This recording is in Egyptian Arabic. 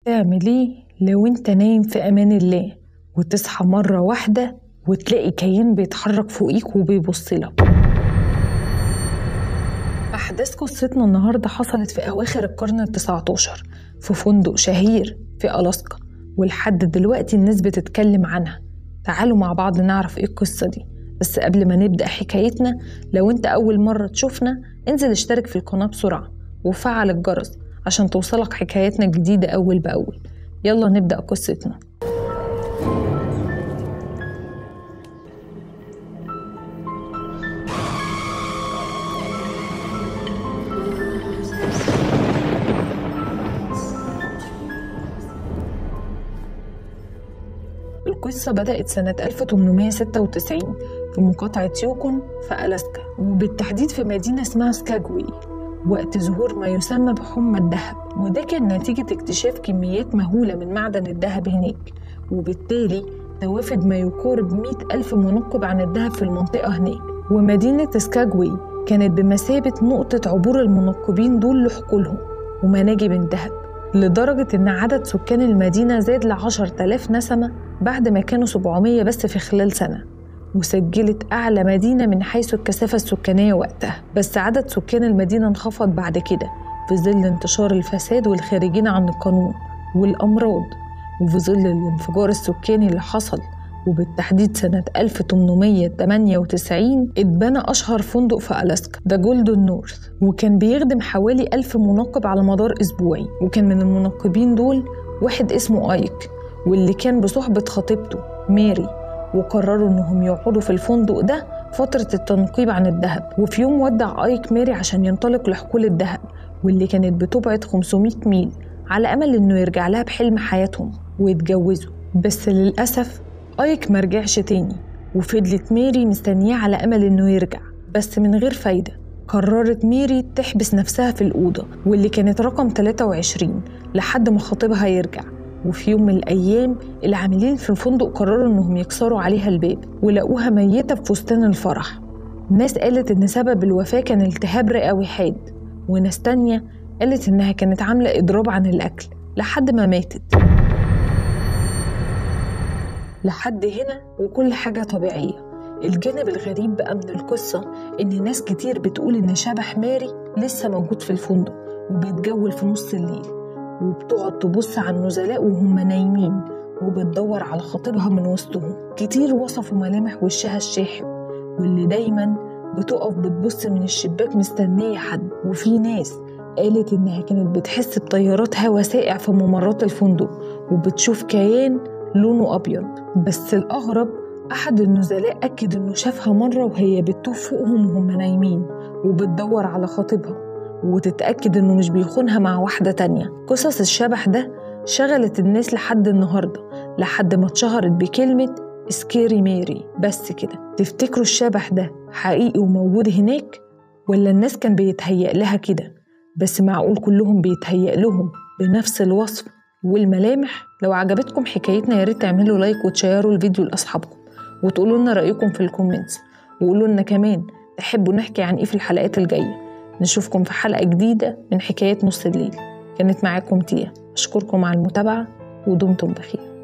تعمل ايه لو انت نايم في امان الله وتصحى مرة واحدة وتلاقي كيان بيتحرك فوقيك وبيبصلك أحداث قصتنا النهاردة حصلت في أواخر القرن التسعة عشر في فندق شهير في ألاسكا ولحد دلوقتي الناس بتتكلم عنها تعالوا مع بعض نعرف ايه القصة دي بس قبل ما نبدأ حكايتنا لو انت أول مرة تشوفنا انزل اشترك في القناة بسرعة وفعل الجرس عشان توصلك حكاياتنا الجديدة أول بأول يلا نبدأ قصتنا القصة بدأت سنة 1896 في مقاطعة يوكون في ألاسكا وبالتحديد في مدينة اسمها سكاجوي وقت ظهور ما يسمى بحمى الذهب وده كان نتيجة اكتشاف كميات مهولة من معدن الذهب هناك وبالتالي توافد ما يقارب 100 ألف منقب عن الذهب في المنطقة هناك ومدينة سكاجوي كانت بمثابة نقطة عبور المنقبين دول لحقولهم ومناجم الذهب لدرجة إن عدد سكان المدينة زاد ل 10000 نسمة بعد ما كانوا 700 بس في خلال سنة وسجلت أعلى مدينة من حيث الكثافة السكانية وقتها بس عدد سكان المدينة انخفض بعد كده في ظل انتشار الفساد والخارجين عن القانون والأمراض وفي ظل الانفجار السكاني اللي حصل وبالتحديد سنة 1898 اتبنى أشهر فندق في ألاسكا ده جولدن نورث وكان بيخدم حوالي ألف منقب على مدار أسبوعي وكان من المنقبين دول واحد اسمه آيك واللي كان بصحبة خطيبته ماري وقرروا إنهم يقعدوا في الفندق ده فترة التنقيب عن الذهب وفي يوم ودع آيك ماري عشان ينطلق لحقول الذهب واللي كانت بتبعد 500 ميل على أمل إنه يرجع لها بحلم حياتهم ويتجوزوا بس للأسف آيك مرجعش تاني وفضلت ميري مستنياه على أمل إنه يرجع بس من غير فايدة قررت ميري تحبس نفسها في الأوضة واللي كانت رقم 23 لحد ما خطيبها يرجع وفي يوم من الأيام العاملين في الفندق قرروا إنهم يكسروا عليها الباب ولقوها ميتة في فستان الفرح ناس قالت إن سبب الوفاة كان التهاب رئوي حاد وناس تانية قالت إنها كانت عاملة إضراب عن الأكل لحد ما ماتت لحد هنا وكل حاجة طبيعية الجانب الغريب بقى من القصة إن ناس كتير بتقول إن شبح ماري لسه موجود في الفندق وبيتجول في نص الليل وبتقعد تبص على النزلاء وهم نايمين وبتدور على خطيبها من وسطهم كتير وصفوا ملامح وشها الشاحب واللي دايما بتقف بتبص من الشباك مستنية حد وفي ناس قالت إنها كانت بتحس بتيارات هوا ساقع في ممرات الفندق وبتشوف كيان لونه أبيض بس الأغرب أحد النزلاء أكد إنه شافها مرة وهي بتطوف فوقهم وهم نايمين وبتدور على خطيبها وتتأكد إنه مش بيخونها مع واحدة تانية قصص الشبح ده شغلت الناس لحد النهاردة لحد ما اتشهرت بكلمة سكيري ميري بس كده تفتكروا الشبح ده حقيقي وموجود هناك ولا الناس كان بيتهيأ لها كده بس معقول كلهم بيتهيأ لهم بنفس الوصف والملامح لو عجبتكم حكايتنا يا ريت تعملوا لايك وتشيروا الفيديو لاصحابكم وتقولوا لنا رايكم في الكومنتس وقولوا لنا كمان تحبوا نحكي عن ايه في الحلقات الجايه نشوفكم في حلقه جديده من حكايات نص الليل كانت معاكم تيا اشكركم على المتابعه ودمتم بخير